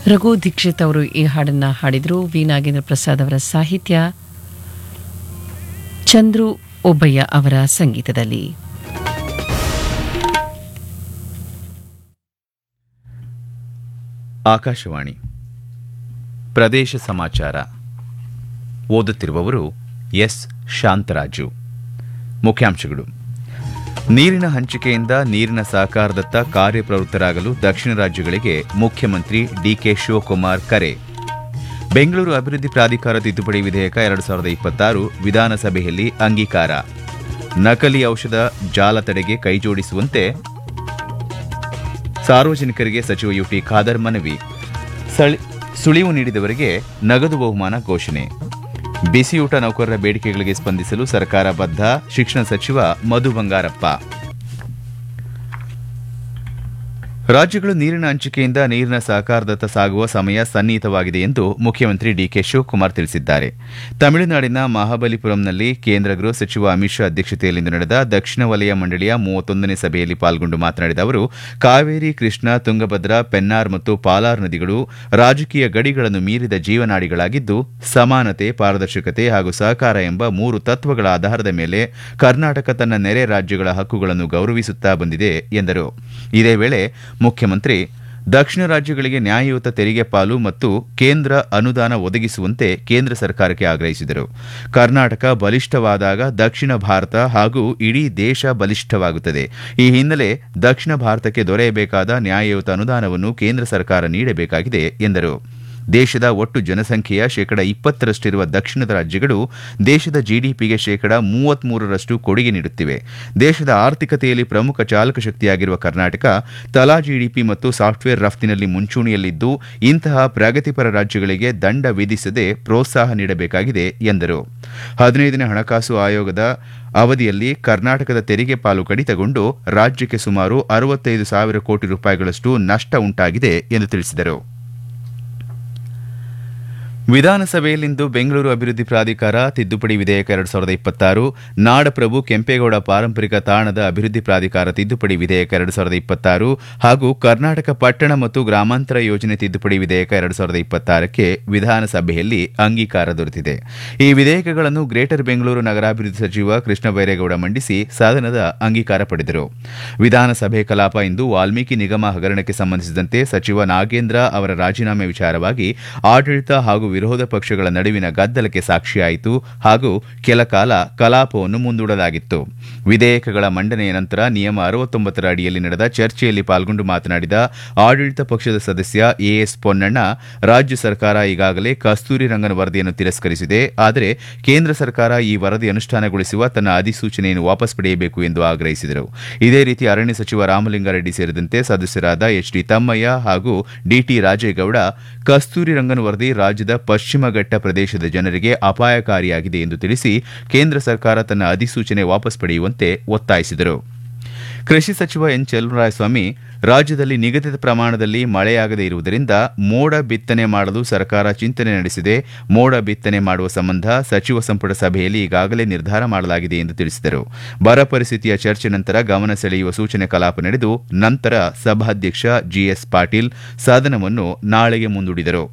ರಘು ದೀಕ್ಷಿತ್ ಅವರು ಈ ಹಾಡನ್ನ ಹಾಡಿದರು ವಿ ನಾಗೇಂದ್ರ ಪ್ರಸಾದ್ ಅವರ ಸಾಹಿತ್ಯ ಚಂದ್ರು ಒಬ್ಬಯ್ಯ ಅವರ ಸಂಗೀತದಲ್ಲಿ ಆಕಾಶವಾಣಿ ಪ್ರದೇಶ ಸಮಾಚಾರ ಓದುತ್ತಿರುವವರು ಎಸ್ ಶಾಂತರಾಜು ಮುಖ್ಯಾಂಶಗಳು ನೀರಿನ ಹಂಚಿಕೆಯಿಂದ ನೀರಿನ ಸಹಕಾರದತ್ತ ಕಾರ್ಯಪ್ರವೃತ್ತರಾಗಲು ದಕ್ಷಿಣ ರಾಜ್ಯಗಳಿಗೆ ಮುಖ್ಯಮಂತ್ರಿ ಡಿಕೆ ಶಿವಕುಮಾರ್ ಕರೆ ಬೆಂಗಳೂರು ಅಭಿವೃದ್ಧಿ ಪ್ರಾಧಿಕಾರ ತಿದ್ದುಪಡಿ ವಿಧೇಯಕ ಎರಡು ಸಾವಿರದ ಇಪ್ಪತ್ತಾರು ವಿಧಾನಸಭೆಯಲ್ಲಿ ಅಂಗೀಕಾರ ನಕಲಿ ಔಷಧ ಜಾಲ ತಡೆಗೆ ಕೈಜೋಡಿಸುವಂತೆ ಸಾರ್ವಜನಿಕರಿಗೆ ಸಚಿವ ಯುಟಿ ಖಾದರ್ ಮನವಿ ಸಳಿ- ಸುಳಿವು ನೀಡಿದವರಿಗೆ ನಗದು ಬಹುಮಾನ ಘೋಷಣೆ ಬಿಸಿಯೂಟ ನೌಕರರ ಬೇಡಿಕೆಗಳಿಗೆ ಸ್ಪಂದಿಸಲು ಸರ್ಕಾರ ಬದ್ಧ ಶಿಕ್ಷಣ ಸಚಿವ ಮಧು ಬಂಗಾರಪ್ಪ ರಾಜ್ಯಗಳು ನೀರಿನ ಹಂಚಿಕೆಯಿಂದ ನೀರಿನ ಸಹಕಾರದತ್ತ ಸಾಗುವ ಸಮಯ ಸನ್ನಿಹಿತವಾಗಿದೆ ಎಂದು ಮುಖ್ಯಮಂತ್ರಿ ಡಿಕೆ ಶಿವಕುಮಾರ್ ತಿಳಿಸಿದ್ದಾರೆ ತಮಿಳುನಾಡಿನ ಮಹಾಬಲಿಪುರಂನಲ್ಲಿ ಕೇಂದ್ರ ಗೃಹ ಸಚಿವ ಅಮಿತ್ ಶಾ ಅಧ್ಯಕ್ಷತೆಯಲ್ಲಿಂದು ನಡೆದ ದಕ್ಷಿಣ ವಲಯ ಮಂಡಳಿಯ ಮೂವತ್ತೊಂದನೇ ಸಭೆಯಲ್ಲಿ ಪಾಲ್ಗೊಂಡು ಮಾತನಾಡಿದ ಅವರು ಕಾವೇರಿ ಕೃಷ್ಣ ತುಂಗಭದ್ರಾ ಪೆನ್ನಾರ್ ಮತ್ತು ಪಾಲಾರ್ ನದಿಗಳು ರಾಜಕೀಯ ಗಡಿಗಳನ್ನು ಮೀರಿದ ಜೀವನಾಡಿಗಳಾಗಿದ್ದು ಸಮಾನತೆ ಪಾರದರ್ಶಕತೆ ಹಾಗೂ ಸಹಕಾರ ಎಂಬ ಮೂರು ತತ್ವಗಳ ಆಧಾರದ ಮೇಲೆ ಕರ್ನಾಟಕ ತನ್ನ ನೆರೆ ರಾಜ್ಯಗಳ ಹಕ್ಕುಗಳನ್ನು ಗೌರವಿಸುತ್ತಾ ಬಂದಿದೆ ಎಂದರು ಇದೇ ವೇಳೆ ಮುಖ್ಯಮಂತ್ರಿ ದಕ್ಷಿಣ ರಾಜ್ಯಗಳಿಗೆ ನ್ಯಾಯಯುತ ತೆರಿಗೆ ಪಾಲು ಮತ್ತು ಕೇಂದ್ರ ಅನುದಾನ ಒದಗಿಸುವಂತೆ ಕೇಂದ್ರ ಸರ್ಕಾರಕ್ಕೆ ಆಗ್ರಹಿಸಿದರು ಕರ್ನಾಟಕ ಬಲಿಷ್ಠವಾದಾಗ ದಕ್ಷಿಣ ಭಾರತ ಹಾಗೂ ಇಡೀ ದೇಶ ಬಲಿಷ್ಠವಾಗುತ್ತದೆ ಈ ಹಿನ್ನೆಲೆ ದಕ್ಷಿಣ ಭಾರತಕ್ಕೆ ದೊರೆಯಬೇಕಾದ ನ್ಯಾಯಯುತ ಅನುದಾನವನ್ನು ಕೇಂದ್ರ ಸರ್ಕಾರ ನೀಡಬೇಕಾಗಿದೆ ಎಂದರು ದೇಶದ ಒಟ್ಟು ಜನಸಂಖ್ಯೆಯ ಶೇಕಡ ಇಪ್ಪತ್ತರಷ್ಟಿರುವ ದಕ್ಷಿಣದ ರಾಜ್ಯಗಳು ದೇಶದ ಜಿಡಿಪಿಗೆ ಶೇಕಡ ಮೂವತ್ಮೂರರಷ್ಟು ಕೊಡುಗೆ ನೀಡುತ್ತಿವೆ ದೇಶದ ಆರ್ಥಿಕತೆಯಲ್ಲಿ ಪ್ರಮುಖ ಚಾಲಕ ಶಕ್ತಿಯಾಗಿರುವ ಕರ್ನಾಟಕ ತಲಾ ಜಿಡಿಪಿ ಮತ್ತು ಸಾಫ್ಟ್ವೇರ್ ರಫ್ತಿನಲ್ಲಿ ಮುಂಚೂಣಿಯಲ್ಲಿದ್ದು ಇಂತಹ ಪ್ರಗತಿಪರ ರಾಜ್ಯಗಳಿಗೆ ದಂಡ ವಿಧಿಸದೆ ಪ್ರೋತ್ಸಾಹ ನೀಡಬೇಕಾಗಿದೆ ಎಂದರು ಹದಿನೈದನೇ ಹಣಕಾಸು ಆಯೋಗದ ಅವಧಿಯಲ್ಲಿ ಕರ್ನಾಟಕದ ತೆರಿಗೆ ಪಾಲು ಕಡಿತಗೊಂಡು ರಾಜ್ಯಕ್ಕೆ ಸುಮಾರು ಅರವತ್ತೈದು ಸಾವಿರ ಕೋಟಿ ರೂಪಾಯಿಗಳಷ್ಟು ನಷ್ಟ ಉಂಟಾಗಿದೆ ಎಂದು ತಿಳಿಸಿದರು ವಿಧಾನಸಭೆಯಲ್ಲಿಂದು ಬೆಂಗಳೂರು ಅಭಿವೃದ್ಧಿ ಪ್ರಾಧಿಕಾರ ತಿದ್ದುಪಡಿ ವಿಧೇಯಕ ಎರಡು ಸಾವಿರದ ಇಪ್ಪತ್ತಾರು ನಾಡಪ್ರಭು ಕೆಂಪೇಗೌಡ ಪಾರಂಪರಿಕ ತಾಣದ ಅಭಿವೃದ್ಧಿ ಪ್ರಾಧಿಕಾರ ತಿದ್ದುಪಡಿ ವಿಧೇಯಕ ಎರಡು ಸಾವಿರದ ಇಪ್ಪತ್ತಾರು ಹಾಗೂ ಕರ್ನಾಟಕ ಪಟ್ಟಣ ಮತ್ತು ಗ್ರಾಮಾಂತರ ಯೋಜನೆ ತಿದ್ದುಪಡಿ ವಿಧೇಯಕ ಎರಡು ಸಾವಿರದ ಇಪ್ಪತ್ತಾರಕ್ಕೆ ವಿಧಾನಸಭೆಯಲ್ಲಿ ಅಂಗೀಕಾರ ದೊರೆತಿದೆ ಈ ವಿಧೇಯಕಗಳನ್ನು ಗ್ರೇಟರ್ ಬೆಂಗಳೂರು ನಗರಾಭಿವೃದ್ಧಿ ಸಚಿವ ಕೃಷ್ಣ ಬೈರೇಗೌಡ ಮಂಡಿಸಿ ಸದನದ ಅಂಗೀಕಾರ ಪಡೆದರು ವಿಧಾನಸಭೆ ಕಲಾಪ ಇಂದು ವಾಲ್ಮೀಕಿ ನಿಗಮ ಹಗರಣಕ್ಕೆ ಸಂಬಂಧಿಸಿದಂತೆ ಸಚಿವ ನಾಗೇಂದ್ರ ಅವರ ರಾಜೀನಾಮೆ ವಿಚಾರವಾಗಿ ಆಡಳಿತ ಹಾಗೂ ವಿರೋಧ ಪಕ್ಷಗಳ ನಡುವಿನ ಗದ್ದಲಕ್ಕೆ ಸಾಕ್ಷಿಯಾಯಿತು ಹಾಗೂ ಕೆಲ ಕಾಲ ಕಲಾಪವನ್ನು ಮುಂದೂಡಲಾಗಿತ್ತು ವಿಧೇಯಕಗಳ ಮಂಡನೆಯ ನಂತರ ನಿಯಮ ಅರವತ್ತೊಂಬತ್ತರ ಅಡಿಯಲ್ಲಿ ನಡೆದ ಚರ್ಚೆಯಲ್ಲಿ ಪಾಲ್ಗೊಂಡು ಮಾತನಾಡಿದ ಆಡಳಿತ ಪಕ್ಷದ ಸದಸ್ಯ ಎಎಸ್ ಪೊನ್ನಣ್ಣ ರಾಜ್ಯ ಸರ್ಕಾರ ಈಗಾಗಲೇ ಕಸ್ತೂರಿ ರಂಗನ್ ವರದಿಯನ್ನು ತಿರಸ್ಕರಿಸಿದೆ ಆದರೆ ಕೇಂದ್ರ ಸರ್ಕಾರ ಈ ವರದಿ ಅನುಷ್ಠಾನಗೊಳಿಸುವ ತನ್ನ ಅಧಿಸೂಚನೆಯನ್ನು ವಾಪಸ್ ಪಡೆಯಬೇಕು ಎಂದು ಆಗ್ರಹಿಸಿದರು ಇದೇ ರೀತಿ ಅರಣ್ಯ ಸಚಿವ ರಾಮಲಿಂಗಾರೆಡ್ಡಿ ಸೇರಿದಂತೆ ಸದಸ್ಯರಾದ ಎಚ್ ಡಿ ತಮ್ಮಯ್ಯ ಹಾಗೂ ಡಿಟಿ ರಾಜೇಗೌಡ ಕಸ್ತೂರಿ ರಂಗನ್ ವರದಿ ರಾಜ್ಯದ ಪಶ್ಚಿಮ ಘಟ್ಟ ಪ್ರದೇಶದ ಜನರಿಗೆ ಅಪಾಯಕಾರಿಯಾಗಿದೆ ಎಂದು ತಿಳಿಸಿ ಕೇಂದ್ರ ಸರ್ಕಾರ ತನ್ನ ಅಧಿಸೂಚನೆ ವಾಪಸ್ ಪಡೆಯುವಂತೆ ಒತ್ತಾಯಿಸಿದರು ಕೃಷಿ ಸಚಿವ ಎನ್ ಚೆಲುವರಾಯಸ್ವಾಮಿ ರಾಜ್ಯದಲ್ಲಿ ನಿಗದಿತ ಪ್ರಮಾಣದಲ್ಲಿ ಮಳೆಯಾಗದೇ ಇರುವುದರಿಂದ ಮೋಡ ಬಿತ್ತನೆ ಮಾಡಲು ಸರ್ಕಾರ ಚಿಂತನೆ ನಡೆಸಿದೆ ಮೋಡ ಬಿತ್ತನೆ ಮಾಡುವ ಸಂಬಂಧ ಸಚಿವ ಸಂಪುಟ ಸಭೆಯಲ್ಲಿ ಈಗಾಗಲೇ ನಿರ್ಧಾರ ಮಾಡಲಾಗಿದೆ ಎಂದು ತಿಳಿಸಿದರು ಬರ ಪರಿಸ್ಥಿತಿಯ ಚರ್ಚೆ ನಂತರ ಗಮನ ಸೆಳೆಯುವ ಸೂಚನೆ ಕಲಾಪ ನಡೆದು ನಂತರ ಸಭಾಧ್ಯಕ್ಷ ಜಿಎಸ್ ಪಾಟೀಲ್ ಸದನವನ್ನು ನಾಳೆಗೆ ಮುಂದೂಡಿದರು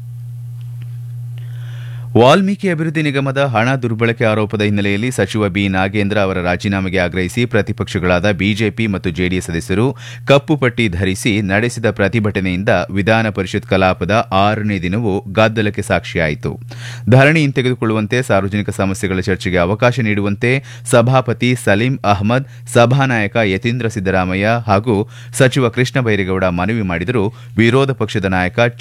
ವಾಲ್ಮೀಕಿ ಅಭಿವೃದ್ಧಿ ನಿಗಮದ ಹಣ ದುರ್ಬಳಕೆ ಆರೋಪದ ಹಿನ್ನೆಲೆಯಲ್ಲಿ ಸಚಿವ ಬಿ ನಾಗೇಂದ್ರ ಅವರ ರಾಜೀನಾಮೆಗೆ ಆಗ್ರಹಿಸಿ ಪ್ರತಿಪಕ್ಷಗಳಾದ ಬಿಜೆಪಿ ಮತ್ತು ಜೆಡಿಎಸ್ ಸದಸ್ಯರು ಕಪ್ಪು ಪಟ್ಟಿ ಧರಿಸಿ ನಡೆಸಿದ ಪ್ರತಿಭಟನೆಯಿಂದ ವಿಧಾನ ಪರಿಷತ್ ಕಲಾಪದ ಆರನೇ ದಿನವೂ ಗದ್ದಲಕ್ಕೆ ಸಾಕ್ಷಿಯಾಯಿತು ಧರಣಿ ಹಿಂತೆಗೆದುಕೊಳ್ಳುವಂತೆ ಸಾರ್ವಜನಿಕ ಸಮಸ್ಯೆಗಳ ಚರ್ಚೆಗೆ ಅವಕಾಶ ನೀಡುವಂತೆ ಸಭಾಪತಿ ಸಲೀಂ ಅಹ್ಮದ್ ಸಭಾನಾಯಕ ಯತೀಂದ್ರ ಸಿದ್ದರಾಮಯ್ಯ ಹಾಗೂ ಸಚಿವ ಕೃಷ್ಣ ಬೈರೇಗೌಡ ಮನವಿ ಮಾಡಿದರೂ ವಿರೋಧ ಪಕ್ಷದ ನಾಯಕ